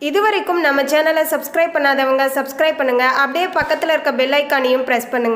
இதுவரைக்கும் நம்ம சேனலை சப்ஸ்கிரைப் பண்ணாதவங்க சப்ஸ்கிரைப் பண்ணுங்க அப்படியே பக்கத்தில் இருக்க பெல் ஐக்கானையும் ப்ரெஸ் பண்ணுங்க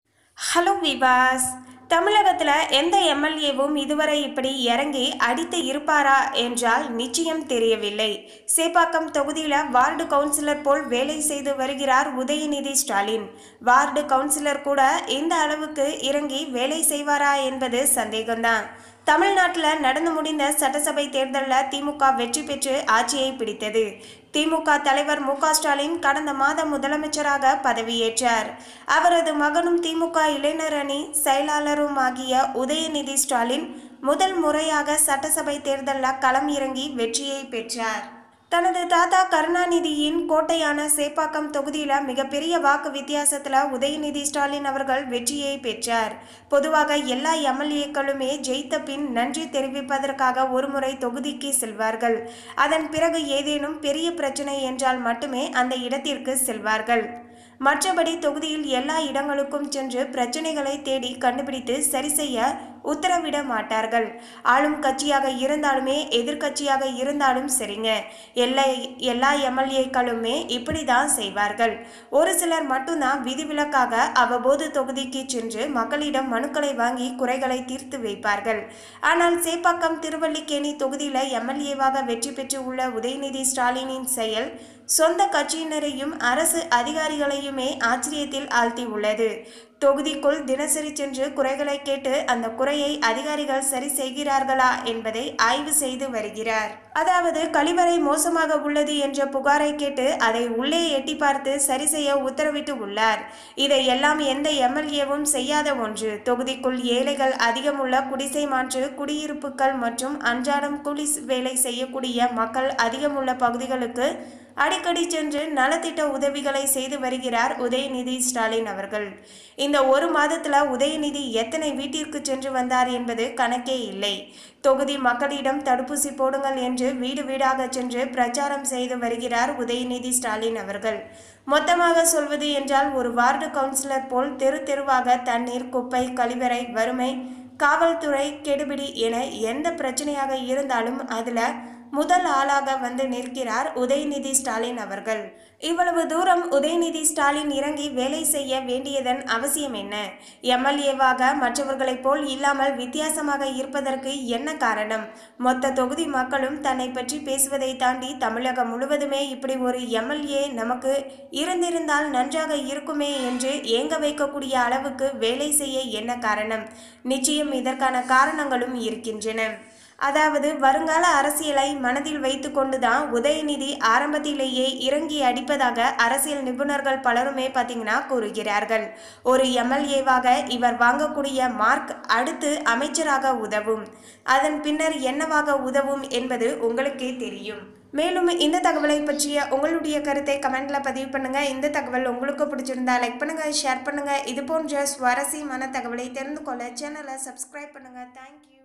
ஹலோ விவாஸ் தமிழகத்தில் எந்த எம்எல்ஏவும் இதுவரை இப்படி இறங்கி அடித்து இருப்பாரா என்றால் நிச்சயம் தெரியவில்லை சேப்பாக்கம் தொகுதியில் வார்டு கவுன்சிலர் போல் வேலை செய்து வருகிறார் உதயநிதி ஸ்டாலின் வார்டு கவுன்சிலர் கூட இந்த அளவுக்கு இறங்கி வேலை செய்வாரா என்பது சந்தேகம்தான் தமிழ்நாட்டில் நடந்து முடிந்த சட்டசபை தேர்தலில் திமுக வெற்றி பெற்று ஆட்சியை பிடித்தது திமுக தலைவர் மு க ஸ்டாலின் கடந்த மாதம் முதலமைச்சராக பதவியேற்றார் அவரது மகனும் திமுக இளைஞர் அணி செயலாளருமாகிய உதயநிதி ஸ்டாலின் முதல் முறையாக சட்டசபை தேர்தலில் களம் இறங்கி வெற்றியை பெற்றார் தனது தாத்தா கருணாநிதியின் கோட்டையான சேப்பாக்கம் தொகுதியில் மிகப்பெரிய வாக்கு வித்தியாசத்தில் உதயநிதி ஸ்டாலின் அவர்கள் வெற்றியை பெற்றார் பொதுவாக எல்லா எம்எல்ஏக்களுமே ஜெயித்த பின் நன்றி தெரிவிப்பதற்காக ஒருமுறை தொகுதிக்கு செல்வார்கள் அதன் பிறகு ஏதேனும் பெரிய பிரச்சனை என்றால் மட்டுமே அந்த இடத்திற்கு செல்வார்கள் மற்றபடி தொகுதியில் எல்லா இடங்களுக்கும் சென்று பிரச்சனைகளை தேடி கண்டுபிடித்து சரி செய்ய உத்தரவிட மாட்டார்கள் ஆளும் கட்சியாக இருந்தாலுமே எதிர்க்கட்சியாக இருந்தாலும் சரிங்க எல்லா எல்லா எம்எல்ஏக்களுமே இப்படி தான் செய்வார்கள் ஒரு சிலர் மட்டும்தான் விதிவிலக்காக அவ்வப்போது தொகுதிக்கு சென்று மக்களிடம் மனுக்களை வாங்கி குறைகளை தீர்த்து வைப்பார்கள் ஆனால் சேப்பாக்கம் திருவல்லிக்கேணி தொகுதியில் எம்எல்ஏவாக வெற்றி பெற்று உள்ள உதயநிதி ஸ்டாலினின் செயல் சொந்த கட்சியினரையும் அரசு அதிகாரிகளையுமே ஆச்சரியத்தில் ஆழ்த்தி உள்ளது தொகுதிக்குள் தினசரி சென்று குறைகளை கேட்டு அந்த குறையை அதிகாரிகள் சரி செய்கிறார்களா என்பதை ஆய்வு செய்து வருகிறார் அதாவது கழிவறை மோசமாக உள்ளது என்ற புகாரை கேட்டு அதை உள்ளே எட்டி பார்த்து சரி செய்ய உத்தரவிட்டு உள்ளார் இதை எல்லாம் எந்த எம்எல்ஏவும் செய்யாத ஒன்று தொகுதிக்குள் ஏழைகள் அதிகமுள்ள குடிசை மாற்று குடியிருப்புகள் மற்றும் அன்றாடம் கூலி வேலை செய்யக்கூடிய மக்கள் அதிகமுள்ள பகுதிகளுக்கு அடிக்கடி சென்று நலத்திட்ட உதவிகளை செய்து வருகிறார் உதயநிதி ஸ்டாலின் அவர்கள் இந்த ஒரு மாதத்துல உதயநிதி எத்தனை வீட்டிற்கு சென்று வந்தார் என்பது கணக்கே இல்லை தொகுதி மக்களிடம் தடுப்பூசி போடுங்கள் என்று வீடு வீடாக சென்று பிரச்சாரம் செய்து வருகிறார் உதயநிதி ஸ்டாலின் அவர்கள் மொத்தமாக சொல்வது என்றால் ஒரு வார்டு கவுன்சிலர் போல் தெரு தெருவாக தண்ணீர் குப்பை கழிவறை வறுமை காவல்துறை கெடுபிடி என எந்த பிரச்சனையாக இருந்தாலும் அதில் முதல் ஆளாக வந்து நிற்கிறார் உதயநிதி ஸ்டாலின் அவர்கள் இவ்வளவு தூரம் உதயநிதி ஸ்டாலின் இறங்கி வேலை செய்ய வேண்டியதன் அவசியம் என்ன எம்எல்ஏவாக மற்றவர்களைப் போல் இல்லாமல் வித்தியாசமாக இருப்பதற்கு என்ன காரணம் மொத்த தொகுதி மக்களும் தன்னை பற்றி பேசுவதை தாண்டி தமிழகம் முழுவதுமே இப்படி ஒரு எம்எல்ஏ நமக்கு இருந்திருந்தால் நன்றாக இருக்குமே என்று ஏங்க வைக்கக்கூடிய அளவுக்கு வேலை செய்ய என்ன காரணம் நிச்சயம் இதற்கான காரணங்களும் இருக்கின்றன அதாவது வருங்கால அரசியலை மனதில் வைத்து கொண்டுதான் உதயநிதி ஆரம்பத்திலேயே இறங்கி அடிப்பதாக அரசியல் நிபுணர்கள் பலருமே பார்த்தீங்கன்னா கூறுகிறார்கள் ஒரு எம்எல்ஏவாக இவர் வாங்கக்கூடிய மார்க் அடுத்து அமைச்சராக உதவும் அதன் பின்னர் என்னவாக உதவும் என்பது உங்களுக்கே தெரியும் மேலும் இந்த தகவலை பற்றிய உங்களுடைய கருத்தை கமெண்ட்ல பதிவு பண்ணுங்க இந்த தகவல் உங்களுக்கு பிடிச்சிருந்தா லைக் பண்ணுங்க ஷேர் பண்ணுங்க இது போன்ற சுவாரஸ்யமான தகவலை தெரிந்து கொள்ள சேனலை சப்ஸ்கிரைப் பண்ணுங்க தேங்க்யூ